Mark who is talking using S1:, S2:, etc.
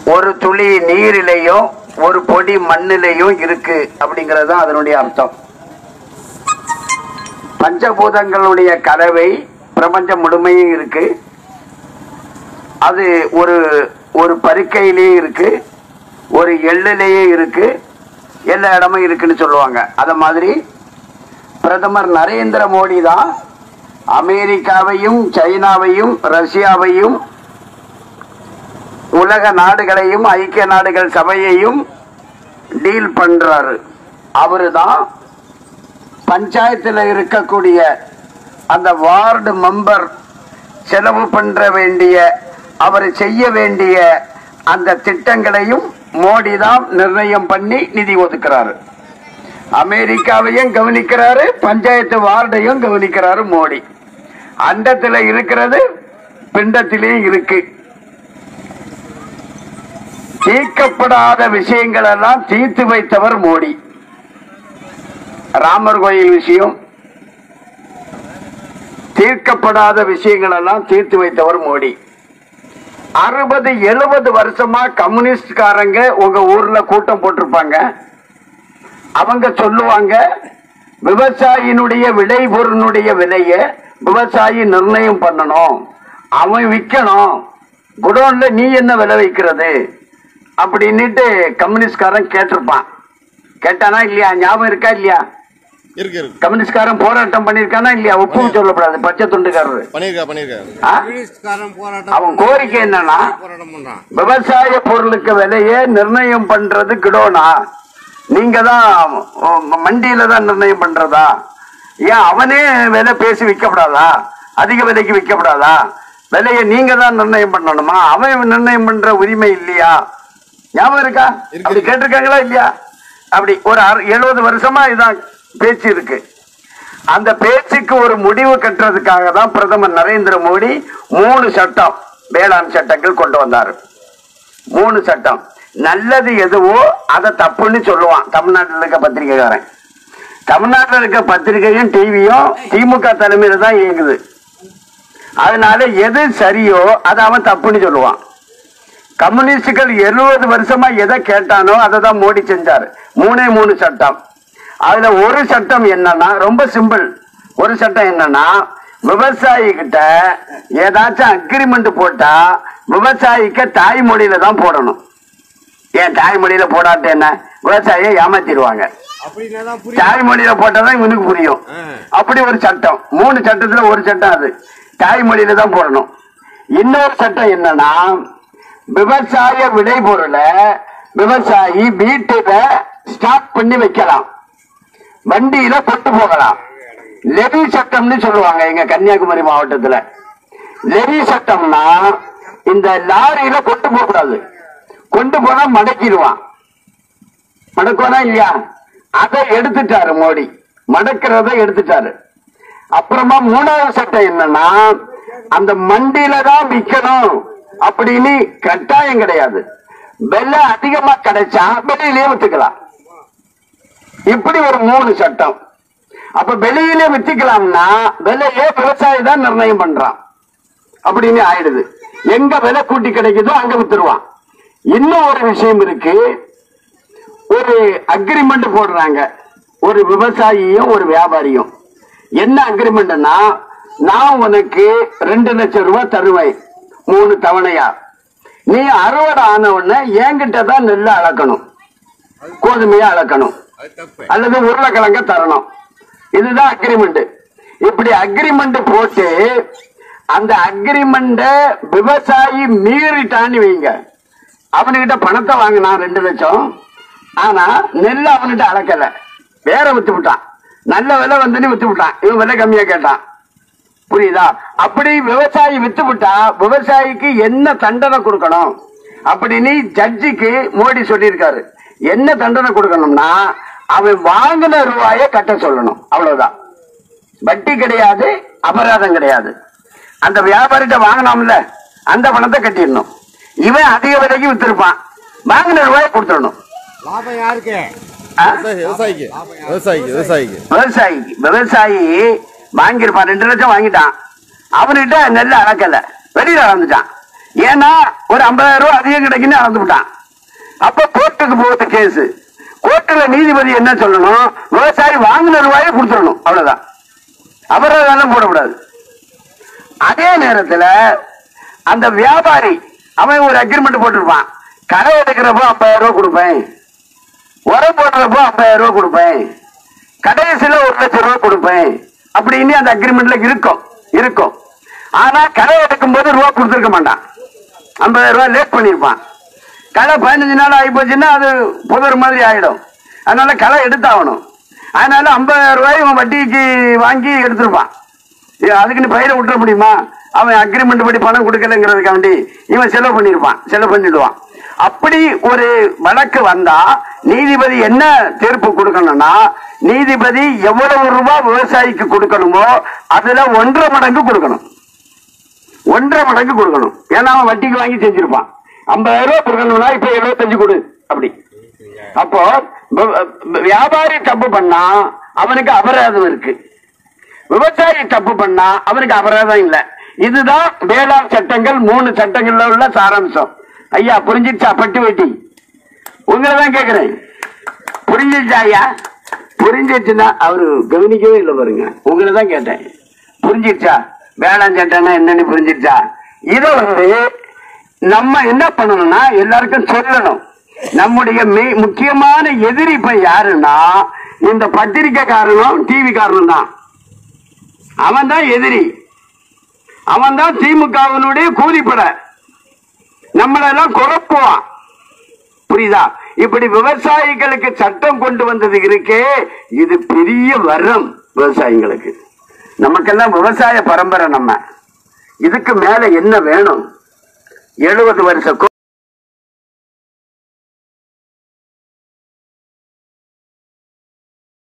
S1: ஒரு துளி நீரிலையும் ஒரு பொடி மண்ணிலையும் இருக்கு அப்படிங்கிறது தான் அதனுடைய அர்த்தம் பஞ்சபூதங்களுடைய கலவை பிரபஞ்சம் முழுமையும் இருக்கு அது ஒரு ஒரு பருக்கையிலேயே இருக்கு ஒரு எள்ளுலேயே இருக்கு எல்லா இடமும் இருக்குன்னு சொல்லுவாங்க அத மாதிரி பிரதமர் நரேந்திர மோடி தான் அமெரிக்காவையும் சைனாவையும் ரஷ்யாவையும் உலக நாடுகளையும் ஐக்கிய நாடுகள் சபையையும் டீல் பண்றாரு அவரு தான் பஞ்சாயத்துல இருக்கக்கூடிய அந்த வார்டு மெம்பர் செலவு பண்ற வேண்டிய அவர் செய்ய வேண்டிய அந்த திட்டங்களையும் மோடி தான் நிர்ணயம் பண்ணி நிதி ஒதுக்குறாரு அமெரிக்காவையும் கவனிக்கிறாரு பஞ்சாயத்து வார்டையும் கவனிக்கிறாரு மோடி அண்டத்துல இருக்கிறது பிண்டத்திலேயும் இருக்கு தீர்க்கப்படாத விஷயங்கள் எல்லாம் தீர்த்து வைத்தவர் மோடி ராமர் கோயில் விஷயம் தீர்க்கப்படாத விஷயங்கள் எல்லாம் தீர்த்து வைத்தவர் மோடி அறுபது எழுபது வருஷமா கம்யூனிஸ்ட்காரங்க உங்க ஊர்ல கூட்டம் போட்டிருப்பாங்க அவங்க சொல்லுவாங்க விவசாயினுடைய விளை பொருளுடைய விலைய விவசாயி நிர்ணயம் பண்ணணும் அவன் விற்கணும் குடோன்ல நீ என்ன விலை வைக்கிறது அப்படின்னுட்டு கம்யூனிஸ்ட்காரன் கேட்டிருப்பான் கேட்டானா இல்லையா ஞாபகம் இருக்கா இல்லையா
S2: இருக்கு இருக்கு
S1: கம்யூனிஸ்ட்காரன் போராட்டம் பண்ணிருக்கானா இல்லையா ஒப்பும் சொல்லப்படாது பச்சை துண்டுக்காரரு
S2: பண்ணிருக்கா பண்ணிருக்கா
S1: ஆ?
S3: கம்யூனிஸ்ட்காரன் போராட்டம்
S1: அவன் கோரிக்கை என்னன்னா
S3: போராட்டம் பண்றான்
S1: விவசாய பொருளுக்கு விலையை நிர்ணயம் பண்றது கிடோனா நீங்க தான் உம், மண்டியில தான் நிர்ணயம் பண்றதா ஏன் அவனே விலை பேசி விற்கப்படாதா அதிக விலைக்கு விற்கப்படாதா விலையை நீங்க தான் நிர்ணயம் பண்ணணுமா அவன் நிர்ணயம் பண்ற உரிமை இல்லையா ஞாபகம் இருக்கா
S2: இருக்கு.
S1: அப்படி கேட்டிருக்காங்களா இல்லையா அப்படி ஒரு எழுபது வருஷமா இதான் பேச்சு இருக்கு அந்த பேச்சுக்கு ஒரு முடிவு கட்டுறதுக்காக தான் பிரதமர் நரேந்திர மோடி மூணு சட்டம் வேளாண் சட்டங்கள் கொண்டு வந்தாரு மூணு சட்டம் நல்லது எதுவோ அதை தப்புன்னு சொல்லுவான் தமிழ்நாட்டில் இருக்க பத்திரிகைக்காரன் தமிழ்நாட்டில் இருக்க பத்திரிகையும் டிவியும் திமுக தலைமையில தான் இயங்குது அதனால எது சரியோ அதை அவன் தப்புன்னு சொல்லுவான் கம்யூனிஸ்டுகள் எழுபது வருஷமா எதை கேட்டானோ அதை தான் மோடி செஞ்சாரு மூணே மூணு சட்டம் அதுல ஒரு சட்டம் என்னன்னா ரொம்ப சிம்பிள் ஒரு சட்டம் என்னன்னா விவசாயி கிட்ட ஏதாச்சும் அக்ரிமெண்ட் போட்டா விவசாயிக்கு தாய்மொழியில தான் போடணும் ஏன் தாய்மொழியில போடாட்ட என்ன விவசாயியை ஏமாத்திடுவாங்க
S3: அப்படின்னா தான் புரியும்
S1: தாய்மொழியில போட்டாதான் இவனுக்கு புரியும்
S3: ஆ.
S1: அப்படி ஒரு சட்டம் மூணு சட்டத்துல ஒரு சட்டம் அது தாய்மொழியில தான் போடணும் இன்னொரு சட்டம் என்னன்னா விவசாய விளைபொருளை விவசாயி வீட்டுல ஸ்டாக் பண்ணி வைக்கலாம் வண்டியில கொண்டு போகலாம் லெவி சட்டம்னு சொல்லுவாங்க எங்க கன்னியாகுமரி மாவட்டத்துல லெவி சட்டம்னா இந்த லாரியில கொண்டு போக கூடாது கொண்டு போனா மடக்கிடுவான் மடக்குவானா இல்லையா அதை எடுத்துட்டாரு மோடி மடக்கிறத எடுத்துட்டாரு அப்புறமா மூணாவது சட்டம் என்னன்னா அந்த மண்டியில தான் விற்கணும் அப்படின்னு கட்டாயம் கிடையாது விலை அதிகமா கிடைச்சா வெளியிலேயே வித்துக்கலாம் இப்படி ஒரு மூணு சட்டம் அப்ப வெளியிலே வித்துக்கலாம்னா விலையே விவசாயி தான் நிர்ணயம் பண்றான் அப்படின்னு ஆயிடுது எங்க விலை கூட்டி கிடைக்குதோ அங்க வித்துருவான் இன்னும் ஒரு விஷயம் இருக்கு ஒரு அக்ரிமெண்ட் போடுறாங்க ஒரு விவசாயியும் ஒரு வியாபாரியும் என்ன அக்ரிமெண்ட்னா நான் உனக்கு ரெண்டு லட்சம் ரூபாய் தருவேன் மூணு தவணையா நீ அறுவடை ஆன உடனே என்கிட்ட தான் நெல்லை அளக்கணும் கோதுமையை அளக்கணும்
S3: அது தப்பு
S1: அல்லது உருளைக்கிழங்க தரணும் இதுதான் அக்ரிமெண்ட் இப்படி அக்ரிமெண்ட் போட்டு அந்த அக்ரிமெண்ட விவசாயி மீறிட்டான்னு வைங்க அவனுகிட்ட பணத்தை வாங்கினான் ரெண்டு லட்சம் ஆனா நெல் அவன்கிட்ட அளக்கல வேற வித்து விட்டான் நல்ல விலை வந்துன்னு வித்து விட்டான் இவன் விலை கம்மியா கேட்டான் புரியுதா அப்படி விவசாயி வித்து விட்டா விவசாயிக்கு என்ன தண்டனை கொடுக்கணும் அப்படின்னு ஜட்ஜிக்கு மோடி சொல்லியிருக்காரு என்ன தண்டனை கொடுக்கணும்னா அவன் வாங்கின ரூபாய கட்ட சொல்லணும் அவ்வளவுதான் வட்டி கிடையாது அபராதம் கிடையாது அந்த வியாபாரிட்ட வாங்கினோம்ல அந்த பணத்தை கட்டிடணும் இவன் அதிக விலைக்கு வித்திருப்பான் வாங்கின ரூபாயை கொடுத்துடணும்
S3: லாபம் யாருக்கு
S1: ஆ?
S2: விவசாயிக்கு விவசாயிக்கு விவசாயிக்கு
S1: விவசாயிக்கு விவசாயி வாங்கியிருப்பான் ரெண்டு லட்சம் வாங்கிட்டான் அவன்கிட்ட நெல் அளக்கல வெளியில அளந்துட்டான் ஏன்னா ஒரு ஐம்பதாயிரம் ரூபாய் அதிகம் கிடைக்குன்னு அளந்து விட்டான் அப்ப கோர்ட்டுக்கு போகுது கேஸ் கோர்ட்டுல நீதிபதி என்ன சொல்லணும் விவசாயி வாங்கின ரூபாயை கொடுத்துடணும் அவ்வளவுதான் அபராதம் போடக்கூடாது அதே நேரத்துல அந்த வியாபாரி அவன் ஒரு அக்ரிமெண்ட் போட்டிருப்பான் கடை எடுக்கிறப்போ ஐம்பதாயிரம் ரூபாய் கொடுப்பேன் உரம் போடுறப்போ ஐம்பதாயிரம் ரூபாய் கொடுப்பேன் கடைசியில ஒரு லட்சம் ரூபாய் கொடுப்பேன் அப்படின்னு அந்த அக்ரிமெண்ட்ல இருக்கும் இருக்கும் ஆனா கடை எடுக்கும் போது ரூபா கொடுத்துருக்க மாட்டான் ஐம்பதாயிரம் ரூபாய் லேட் பண்ணியிருப்பான் களை பதினஞ்சு நாள் ஆகி போச்சுன்னா அது புதர் மாதிரி ஆயிடும் அதனால களை எடுத்தாகணும் அதனால ஐம்பதாயிரம் ரூபாய் இவன் வட்டிக்கு வாங்கி எடுத்திருப்பான் ஏ, அதுக்குன்னு பயிரை விட்டுற முடியுமா அவன் அக்ரிமெண்ட் படி பணம் கொடுக்கலங்கிறதுக்காண்டி இவன் செலவு பண்ணியிருப்பான் செலவு பண்ணிடுவான் அப்படி ஒரு வழக்கு வந்தா நீதிபதி என்ன தீர்ப்பு கொடுக்கணும்னா நீதிபதி எவ்வளவு ரூபாய் விவசாயிக்கு கொடுக்கணுமோ அதுல ஒன்றரை மடங்கு கொடுக்கணும் ஒன்றரை மடங்கு கொடுக்கணும் ஏன்னா அவன் வட்டிக்கு வாங்கி செஞ்சிருப்பான் ஐம்பதாயிரம் ரூபாய் கொடுக்கணும்னா இப்ப எழுபத்தஞ்சு கொடு அப்படி அப்போ வி- வி- வியாபாரி தப்பு பண்ணா அவனுக்கு அபராதம் இருக்கு விவசாயி தப்பு பண்ணா அவனுக்கு அபராதம் இல்ல இதுதான் வேளாண் சட்டங்கள் மூணு சட்டங்கள்ல உள்ள சாராம்சம் ஐயா புரிஞ்சிடுச்சா பட்டு வெட்டி உங்களை தான் கேக்குறேன் புரிஞ்சிடுச்சா ஐயா புரிஞ்சிடுச்சுன்னா அவரு கவனிக்கவே இல்லை பாருங்க உங்களை தான் கேட்டேன் புரிஞ்சிடுச்சா வேளாண் சட்டம்னா என்னன்னு புரிஞ்சிடுச்சா இதை வந்து நம்ம என்ன பண்ணணும்னா எல்லாருக்கும் சொல்லணும் நம்முடைய மெய் முக்கியமான எதிரி இப்ப யாருன்னா இந்த பத்திரிக்கைக்காரனும் டிவி காரனும் தான் அவன் தான் எதிரி அவன் தான் திமுகவினுடைய கூலிப்பட நம்மளெல்லாம் குழப்புவான் புரியுதா இப்படி விவசாயிகளுக்கு சட்டம் கொண்டு வந்தது இருக்கே இது பெரிய வரம் விவசாயிகளுக்கு நமக்கெல்லாம் விவசாய பரம்பரை நம்ம இதுக்கு மேல என்ன வேணும் எழுபது வருஷ